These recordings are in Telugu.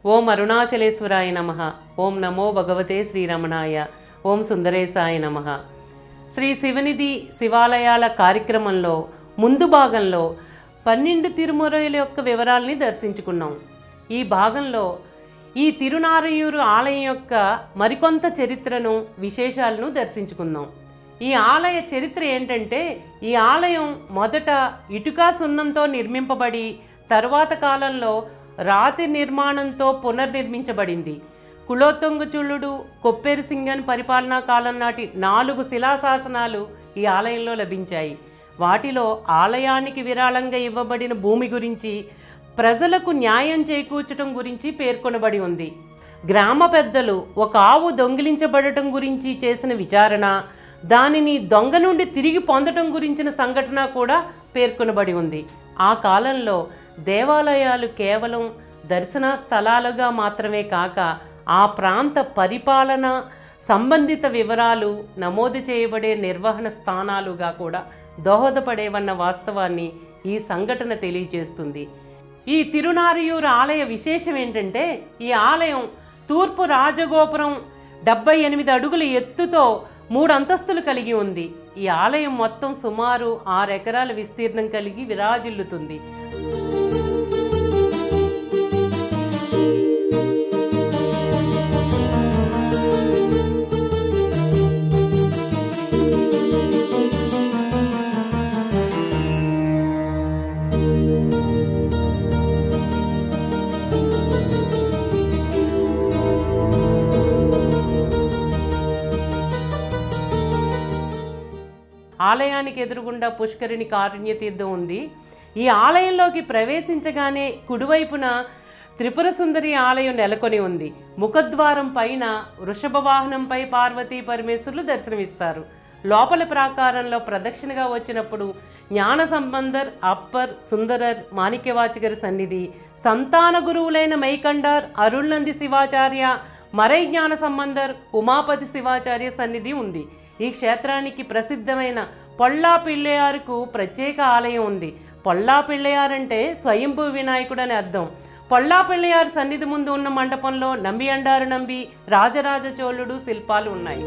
ఓం అరుణాచలేశ్వరాయ నమ ఓం నమో భగవతే శ్రీరమణాయ ఓం సుందరేశాయ నమ శ్రీ శివనిధి శివాలయాల కార్యక్రమంలో ముందు భాగంలో పన్నెండు తిరుమురల యొక్క వివరాల్ని దర్శించుకున్నాం ఈ భాగంలో ఈ తిరునారయూరు ఆలయం యొక్క మరికొంత చరిత్రను విశేషాలను దర్శించుకుందాం ఈ ఆలయ చరిత్ర ఏంటంటే ఈ ఆలయం మొదట ఇటుకా సున్నంతో నిర్మింపబడి తరువాత కాలంలో రాతి నిర్మాణంతో పునర్నిర్మించబడింది కులోత్తుంగచుళ్ళుడు కొప్పేరు సింగన్ పరిపాలనా కాలం నాటి నాలుగు శిలాశాసనాలు ఈ ఆలయంలో లభించాయి వాటిలో ఆలయానికి విరాళంగా ఇవ్వబడిన భూమి గురించి ప్రజలకు న్యాయం చేకూర్చడం గురించి పేర్కొనబడి ఉంది గ్రామ పెద్దలు ఒక ఆవు దొంగిలించబడటం గురించి చేసిన విచారణ దానిని దొంగ నుండి తిరిగి పొందటం గురించిన సంఘటన కూడా పేర్కొనబడి ఉంది ఆ కాలంలో దేవాలయాలు కేవలం దర్శన స్థలాలుగా మాత్రమే కాక ఆ ప్రాంత పరిపాలన సంబంధిత వివరాలు నమోదు చేయబడే నిర్వహణ స్థానాలుగా కూడా దోహదపడేవన్న వాస్తవాన్ని ఈ సంఘటన తెలియజేస్తుంది ఈ తిరునారియూరు ఆలయ విశేషం ఏంటంటే ఈ ఆలయం తూర్పు రాజగోపురం డెబ్బై ఎనిమిది అడుగుల ఎత్తుతో మూడు అంతస్తులు కలిగి ఉంది ఈ ఆలయం మొత్తం సుమారు ఆరు ఎకరాల విస్తీర్ణం కలిగి విరాజిల్లుతుంది ఆలయానికి ఎదురుగుండా పుష్కరిణి కారుణ్య తీర్థం ఉంది ఈ ఆలయంలోకి ప్రవేశించగానే కుడివైపున త్రిపుర సుందరి ఆలయం నెలకొని ఉంది ముఖద్వారం పైన వృషభ వాహనంపై పార్వతీ పరమేశ్వరులు దర్శనమిస్తారు లోపల ప్రాకారంలో ప్రదక్షిణగా వచ్చినప్పుడు జ్ఞాన సంబంధర్ అప్పర్ సుందరర్ మాణిక్యవాచగరి సన్నిధి సంతాన గురువులైన మైకండార్ అరుణ్నంది శివాచార్య మరై జ్ఞాన సంబంధర్ ఉమాపతి శివాచార్య సన్నిధి ఉంది ఈ క్షేత్రానికి ప్రసిద్ధమైన పొల్లా పిళ్ళయారుకు ప్రత్యేక ఆలయం ఉంది పొల్లా పిళ్ళయారంటే స్వయంభూ వినాయకుడు అని అర్థం పొల్లా పిళ్ళయారు సన్నిధి ముందు ఉన్న మండపంలో నంబి అండారు నంబి రాజరాజ చోళుడు శిల్పాలు ఉన్నాయి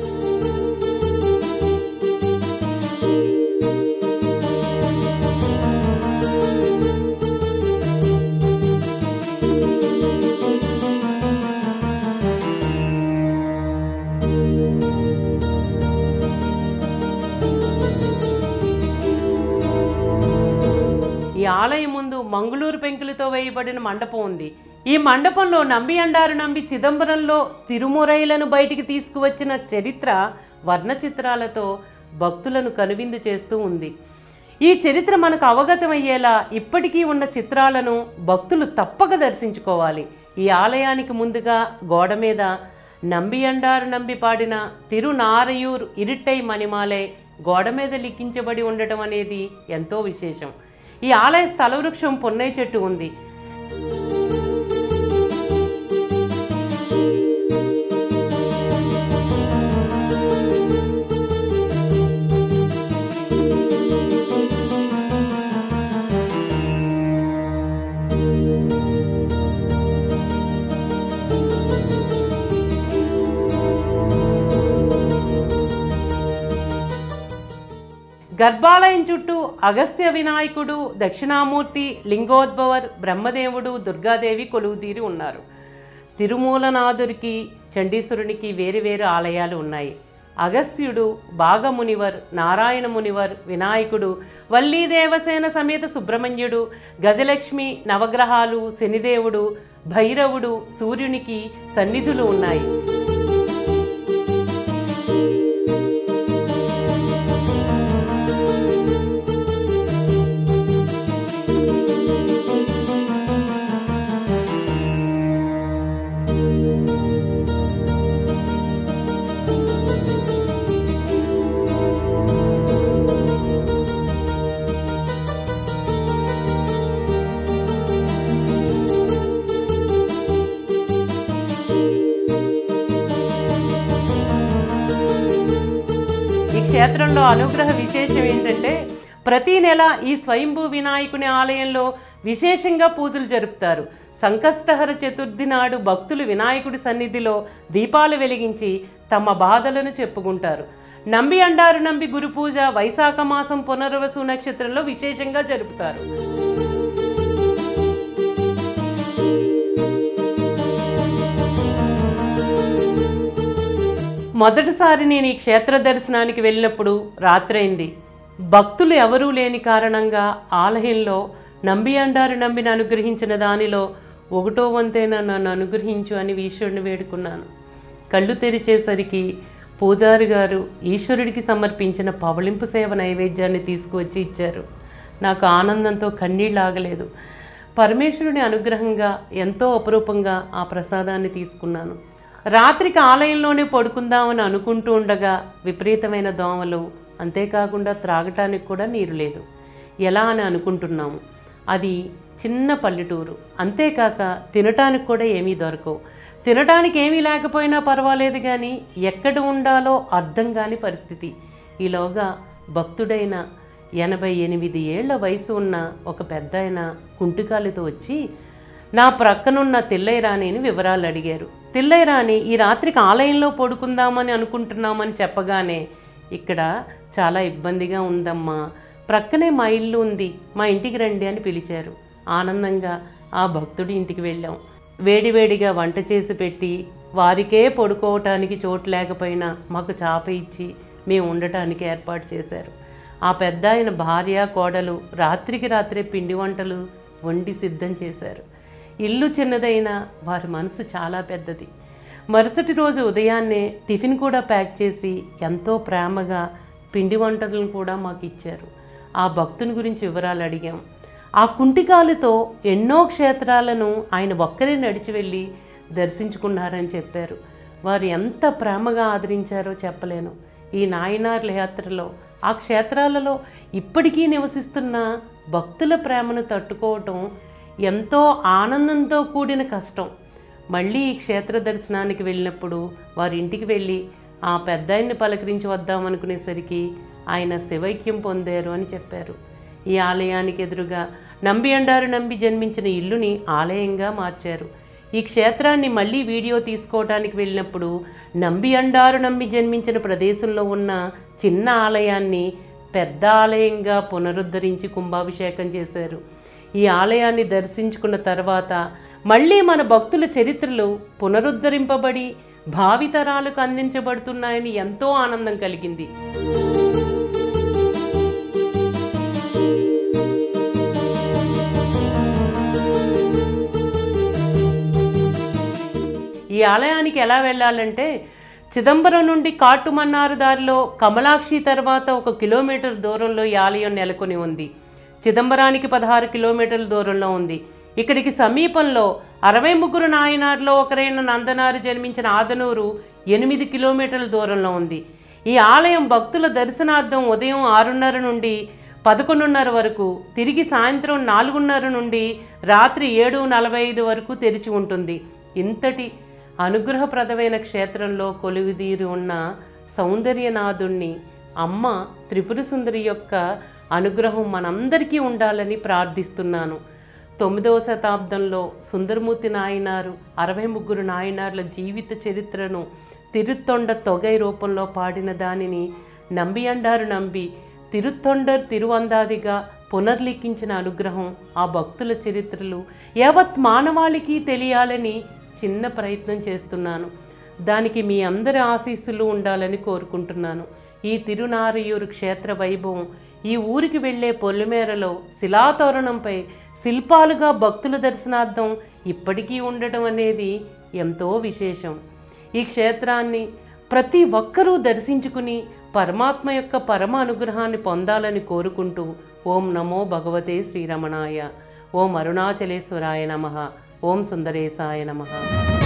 ఈ ఆలయం ముందు మంగుళూరు పెంకులతో వేయబడిన మండపం ఉంది ఈ మండపంలో నంబి అండారు నంబి చిదంబరంలో తిరుమురైలను బయటికి తీసుకువచ్చిన చరిత్ర వర్ణ చిత్రాలతో భక్తులను కనువిందు చేస్తూ ఉంది ఈ చరిత్ర మనకు అవగతమయ్యేలా ఇప్పటికీ ఉన్న చిత్రాలను భక్తులు తప్పక దర్శించుకోవాలి ఈ ఆలయానికి ముందుగా గోడ మీద నంబి అండారు నంబి పాడిన తిరునారయూర్ ఇరిట్టై మణిమాలే గోడ మీద లిఖించబడి ఉండటం అనేది ఎంతో విశేషం ఈ ఆలయ స్థల వృక్షం పొన్నై చెట్టు ఉంది గర్భాలయం చుట్టూ అగస్త్య వినాయకుడు దక్షిణామూర్తి లింగోద్భవర్ బ్రహ్మదేవుడు దుర్గాదేవి కొలువుతీరి ఉన్నారు తిరుమూలనాథుడికి చండీశ్వరునికి వేరు వేరు ఆలయాలు ఉన్నాయి అగస్త్యుడు బాగమునివర్ నారాయణ మునివర్ వినాయకుడు వల్లీదేవసేన సమేత సుబ్రహ్మణ్యుడు గజలక్ష్మి నవగ్రహాలు శనిదేవుడు భైరవుడు సూర్యునికి సన్నిధులు ఉన్నాయి ఈ క్షేత్రంలో అనుగ్రహ విశేషం ఏంటంటే ప్రతి నెల ఈ స్వయంభూ వినాయకుని ఆలయంలో విశేషంగా పూజలు జరుపుతారు సంకష్టహర చతుర్థి నాడు భక్తులు వినాయకుడి సన్నిధిలో దీపాలు వెలిగించి తమ బాధలను చెప్పుకుంటారు నంబి అండారు నంబి గురు పూజ వైశాఖ మాసం పునర్వసు నక్షత్రంలో విశేషంగా జరుపుతారు మొదటిసారి నేను ఈ క్షేత్ర దర్శనానికి వెళ్ళినప్పుడు రాత్రైంది భక్తులు ఎవరూ లేని కారణంగా ఆలయంలో నంబి అండారు నంబిని అనుగ్రహించిన దానిలో ఒకటో వంతైనా నన్ను అనుగ్రహించు అని ఈశ్వరుని వేడుకున్నాను కళ్ళు తెరిచేసరికి పూజారి గారు ఈశ్వరుడికి సమర్పించిన పవళింపు సేవ నైవేద్యాన్ని తీసుకువచ్చి ఇచ్చారు నాకు ఆనందంతో కన్నీళ్ళు ఆగలేదు పరమేశ్వరుని అనుగ్రహంగా ఎంతో అపురూపంగా ఆ ప్రసాదాన్ని తీసుకున్నాను రాత్రికి ఆలయంలోనే పడుకుందామని అనుకుంటూ ఉండగా విపరీతమైన దోమలు అంతేకాకుండా త్రాగటానికి కూడా నీరు లేదు ఎలా అని అనుకుంటున్నాము అది చిన్న పల్లెటూరు అంతేకాక తినటానికి కూడా ఏమీ దొరకవు తినటానికి ఏమీ లేకపోయినా పర్వాలేదు కానీ ఎక్కడ ఉండాలో అర్థం కాని పరిస్థితి ఈలోగా భక్తుడైన ఎనభై ఎనిమిది ఏళ్ల వయసు ఉన్న ఒక పెద్ద ఆయన కుంటికాలితో వచ్చి నా ప్రక్కనున్న తిల్లయ్య రాణిని వివరాలు అడిగారు తిల్లయ్య రాణి ఈ రాత్రికి ఆలయంలో పడుకుందామని అనుకుంటున్నామని చెప్పగానే ఇక్కడ చాలా ఇబ్బందిగా ఉందమ్మా ప్రక్కనే మా ఇల్లు ఉంది మా ఇంటికి రండి అని పిలిచారు ఆనందంగా ఆ భక్తుడి ఇంటికి వెళ్ళాం వేడివేడిగా వంట చేసి పెట్టి వారికే పడుకోవటానికి చోటు లేకపోయినా మాకు చాప ఇచ్చి మేము ఉండటానికి ఏర్పాటు చేశారు ఆ పెద్ద ఆయన భార్య కోడలు రాత్రికి రాత్రే పిండి వంటలు వండి సిద్ధం చేశారు ఇల్లు చిన్నదైనా వారి మనసు చాలా పెద్దది మరుసటి రోజు ఉదయాన్నే టిఫిన్ కూడా ప్యాక్ చేసి ఎంతో ప్రేమగా పిండి వంటలను కూడా మాకు ఇచ్చారు ఆ భక్తుని గురించి వివరాలు అడిగాం ఆ కుంటికాలుతో ఎన్నో క్షేత్రాలను ఆయన ఒక్కరే నడిచి వెళ్ళి దర్శించుకున్నారని చెప్పారు వారు ఎంత ప్రేమగా ఆదరించారో చెప్పలేను ఈ నాయనార్ల యాత్రలో ఆ క్షేత్రాలలో ఇప్పటికీ నివసిస్తున్న భక్తుల ప్రేమను తట్టుకోవటం ఎంతో ఆనందంతో కూడిన కష్టం మళ్ళీ ఈ క్షేత్ర దర్శనానికి వెళ్ళినప్పుడు వారి ఇంటికి వెళ్ళి ఆ పెద్దాయన్ని పలకరించి వద్దామనుకునేసరికి ఆయన శివైక్యం పొందారు అని చెప్పారు ఈ ఆలయానికి ఎదురుగా నంబి అండారు నంబి జన్మించిన ఇల్లుని ఆలయంగా మార్చారు ఈ క్షేత్రాన్ని మళ్ళీ వీడియో తీసుకోవడానికి వెళ్ళినప్పుడు నంబి అండారు నంబి జన్మించిన ప్రదేశంలో ఉన్న చిన్న ఆలయాన్ని పెద్ద ఆలయంగా పునరుద్ధరించి కుంభాభిషేకం చేశారు ఈ ఆలయాన్ని దర్శించుకున్న తర్వాత మళ్ళీ మన భక్తుల చరిత్రలు పునరుద్ధరింపబడి భావితరాలకు అందించబడుతున్నాయని ఎంతో ఆనందం కలిగింది ఈ ఆలయానికి ఎలా వెళ్ళాలంటే చిదంబరం నుండి కాటుమన్నారు దారిలో కమలాక్షి తర్వాత ఒక కిలోమీటర్ దూరంలో ఈ ఆలయం నెలకొని ఉంది చిదంబరానికి పదహారు కిలోమీటర్ల దూరంలో ఉంది ఇక్కడికి సమీపంలో అరవై ముగ్గురు నాయనార్లో ఒకరైన నందనారు జన్మించిన ఆదనూరు ఎనిమిది కిలోమీటర్ల దూరంలో ఉంది ఈ ఆలయం భక్తుల దర్శనార్థం ఉదయం ఆరున్నర నుండి పదకొండున్నర వరకు తిరిగి సాయంత్రం నాలుగున్నర నుండి రాత్రి ఏడు నలభై ఐదు వరకు తెరిచి ఉంటుంది ఇంతటి అనుగ్రహప్రదమైన క్షేత్రంలో కొలువుదీరి ఉన్న సౌందర్యనాథుణ్ణి అమ్మ త్రిపుర సుందరి యొక్క అనుగ్రహం మనందరికీ ఉండాలని ప్రార్థిస్తున్నాను తొమ్మిదవ శతాబ్దంలో సుందరమూర్తి నాయనారు అరవై ముగ్గురు నాయనార్ల జీవిత చరిత్రను తిరుత్తొండ తొగై రూపంలో పాడిన దానిని నంబి అండారు నంబి తిరుత్తొండర్ తిరువందాదిగా పునర్లిఖించిన అనుగ్రహం ఆ భక్తుల చరిత్రలు యావత్ మానవాళికి తెలియాలని చిన్న ప్రయత్నం చేస్తున్నాను దానికి మీ అందరి ఆశీస్సులు ఉండాలని కోరుకుంటున్నాను ఈ తిరునారయూరు క్షేత్ర వైభవం ఈ ఊరికి వెళ్ళే పొలిమేరలో శిలాతోరణంపై శిల్పాలుగా భక్తుల దర్శనార్థం ఇప్పటికీ ఉండటం అనేది ఎంతో విశేషం ఈ క్షేత్రాన్ని ప్రతి ఒక్కరూ దర్శించుకుని పరమాత్మ యొక్క పరమ అనుగ్రహాన్ని పొందాలని కోరుకుంటూ ఓం నమో భగవతే శ్రీరమణాయ ఓం అరుణాచలేశ్వరాయ నమ ఓం సుందరేశాయ నమః